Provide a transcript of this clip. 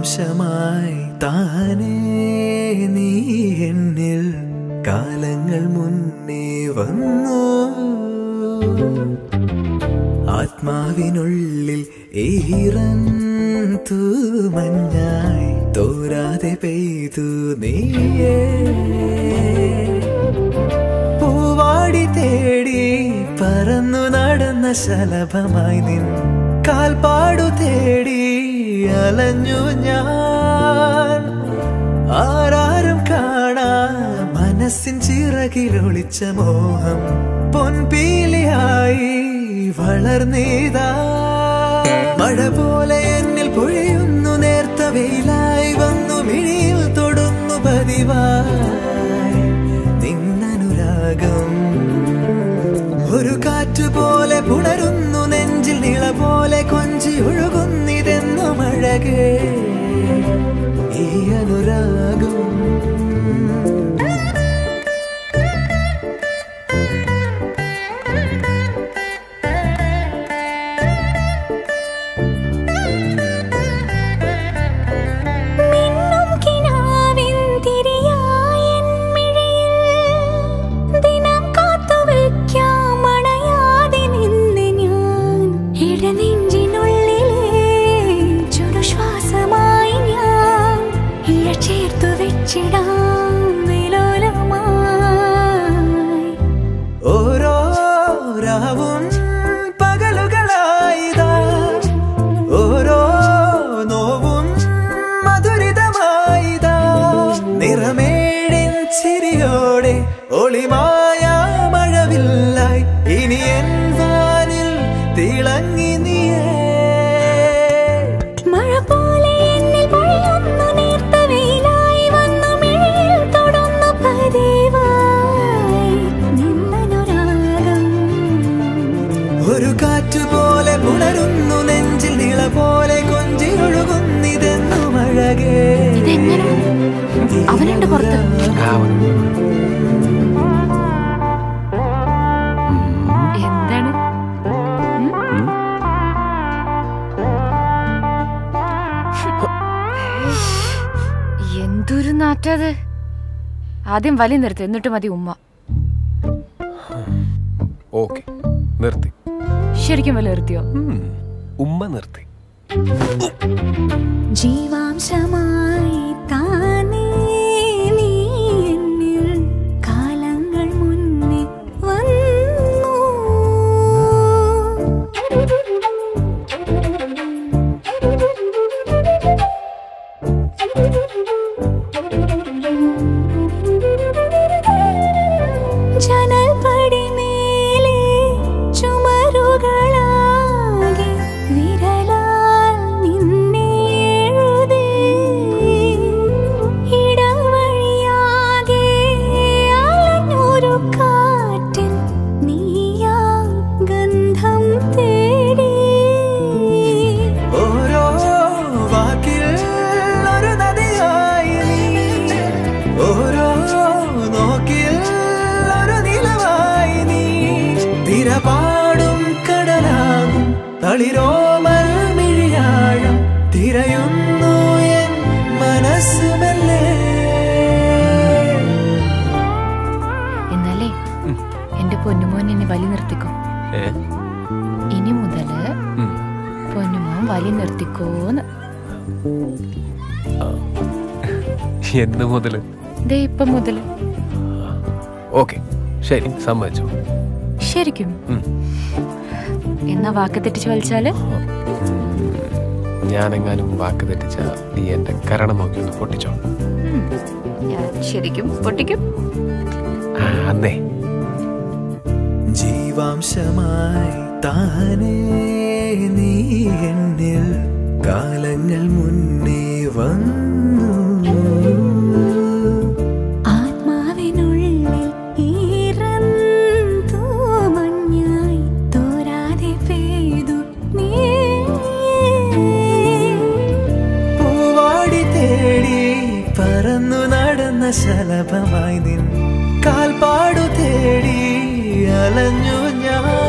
ജീവാംശമായി താനേ നീ എന്നിൽ കാലങ്ങൾ മുന്നേ വന്നു ആത്മാവിനുള്ളിൽ ഈറൻ തൂമഞ്ഞായി തോരാതെ പെയ്തു നീയേ പൂവാടി തേടി പറന്നു നടന്ന ശലഭമായി നിൻ കാൽപ്പാടു തേടി അലഞ്ഞു ഞാൻ ആരാരും കാണാ മനസ്സിൻ ചിറകിലൊളിച്ച മോഹം പൊൻപീലിയായി വളർന്നീതാ മഴ പോലെ എന്നിൽ പൊഴിയുന്നു നേർത്ത വെയിലായി വന്നു മിഴിയിൽ തൊടുന്നു പതിവായി നിന്നനുരാഗം ഒരു കാറ്റ് പോലെ പുണരുന്നു നെഞ്ചിൽ നിള പോലെ കൊഞ്ചി ഒഴുകുന്നിതെന്നു മഴകേ ഈ അനുരാഗം മിന്നും കിനാവിൻ തിരിയായൻ മിഴിയിൽ ദിനം കാത്തുവയ്ക്കാം അണയാതെ നിന്ന് ഞാൻ ഇടനെഞ്ചിനുള്ളിലെ ചുടുശ്വാസമായി ഞാൻ ഇഴ ചേർത്തു വെച്ചിടാം വിലോലമായി ഓരോ രാവും പകലുകളായിതാ ഓരോ നോവും മധുരിതമായിതാ നിറമേടിൻ ചിരിയോടെ ഒളിമായ മഴവില്ലായി ഇനി എൻ വാനിൽ തിളങ്ങി നീയേ മഴ പോലെ എന്നിൽ പൊഴിയുന്നു നേർത്ത വെയിലായി വന്നു മിഴിയിൽ തൊടുന്നു പതിവായി നിന്നനുരാഗം ഒരു കാറ്റ് പോലെ പുണരുന്നു നെഞ്ചിൽ നിള പോലെ കൊഞ്ചി ഒഴുകുന്നിതെന്നു മഴകേ ഇതെങ്ങനെ അവനുണ്ട് പുറത്ത് എന്താണ് എന്തൊരു നാറ്റത് ആദ്യം വലി നിർത്ത് എന്നിട്ട് മതി ഉമ്മ ഓക്കെ നിർത്തി ശരിക്കും വലി നിർത്തിയോ ഉം, ഉമ്മ നിർത്തി ജീവാംശമായി താനേ നീ എന്നിൽ കാലങ്ങൾ മുന്നേ വന്നു ജനൽപടിമേലെ ചുമരുകളാകെ വിരലാൽ നിന്നെ എഴുതി ഇടവഴിയാകെ അലഞ്ഞൊരു കാറ്റിൽ നീയാ ഗന്ധം തേടി ഓരോ വാക്കിൽ ഒരു നദിയായി നീ ഓരോ നോക്കിൽ ഒരു നിലവായി നീ തിരപാടും കടലാകും തളിരോമൽ മിഴിയാഴം തിരയുന്നു എൻ മനസ്സുമല്ലേ എന്നാലേ എന്റെ പൊന്നുമോൻ എന്നെ വലി നിർത്തിക്കോ ഏ ഇനി മുതല് ഉം. പൊന്നുമോൻ വലി നിർത്തിക്കോന്ന് എന്ന് മുതല് ദേ ഇപ്പം മുതല് ഓക്കെ ശരി സമ്മതിച്ചു ശരിക്കും ഉം. എന്നാ വാക്ക് തെറ്റിച്ച് വലിച്ചാല് ഞാനെങ്ങാനും വാക്ക് തെറ്റിച്ച നീ എന്റെ കരണം നോക്കി ഒന്ന് പൊട്ടിച്ചോ ഉം. ഞാൻ ശരിക്കും പൊട്ടിക്കും ആ, അന്നേ ജീവാംശമായി താനേ നീ എന്നിൽ കാലങ്ങൾ മുന്നേ വന്നു ആത്മാവിനുള്ളിൽ ഈറന്തോ മഞ്ഞായി തോരാതെ പെയ്തു നീ പൂവാടി തേടി പറന്നു നടന്ന ശലഭമായി നിൻ കാൽപ്പാടു തേടി അലഞ്ഞു ഞാൻ